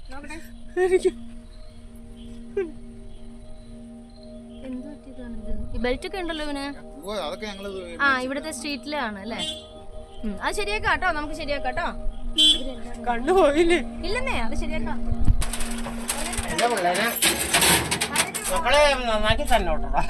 നോക്കട്ടെ എനിക്ക് എന്ത് പറ്റിയതാണിത് ഈ ബെൽറ്റ് ഒക്കെ ഉണ്ടല്ലോ ഇവന് ഓ അതൊക്കെ ഞങ്ങള് ആ ഇവിടുത്തെ സ്ട്രീറ്റിലാണ് അല്ലേ ഉം, അത് ശരിയാക്കാം കേട്ടോ നമുക്ക് ശരിയാക്കാം കേട്ടോ കണ്ണു പോയില്ലേ ഇല്ലെന്നേ അത് ശരിയാക്കാം എന്റെ പിള്ളേരെ മക്കളെ നന്നാക്കി തന്നെ കേട്ടോ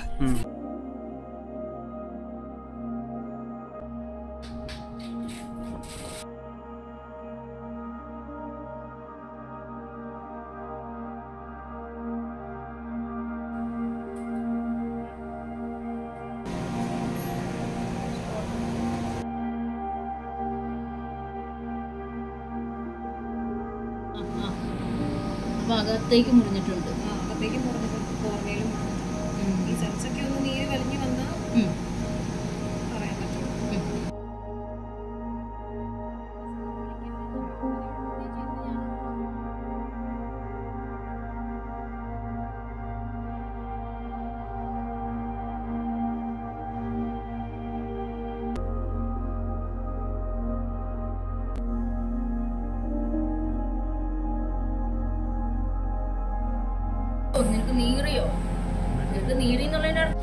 അപ്പൊ അകത്തേക്ക് മുറിഞ്ഞിട്ടുണ്ട് ആ, അകത്തേക്ക് മുറിഞ്ഞിട്ട് കോർണയിലും ഈ ചർച്ചയ്ക്ക് ഒന്ന് നീര് വലിഞ്ഞു വന്നാൽ ഉം. പറയാൻ പറ്റും ഓ, നിനക്ക് നീറിയോ നിനക്ക് നീറി എന്നുള്ളതിന്റെ അർത്ഥം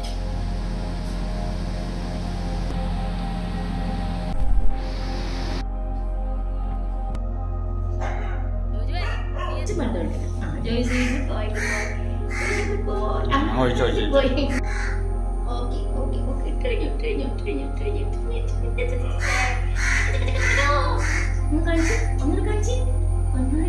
ജോജുവേ, നീ എന്ത് പണ്ടുണ്ട്? ആ, Joicy, good boy, good boy. Very good boy. ആ, ഒഴിച്ച് ഒഴിച്ച് good boy. Okay, okay, okay. കഴിഞ്ഞു, കഴിഞ്ഞു, കഴിഞ്ഞു, കഴിഞ്ഞു, കഴിഞ്ഞു. ഒന്ന് കാണിച്ച്, ഒന്ന് കാണിച്ച്. ഒന്ന്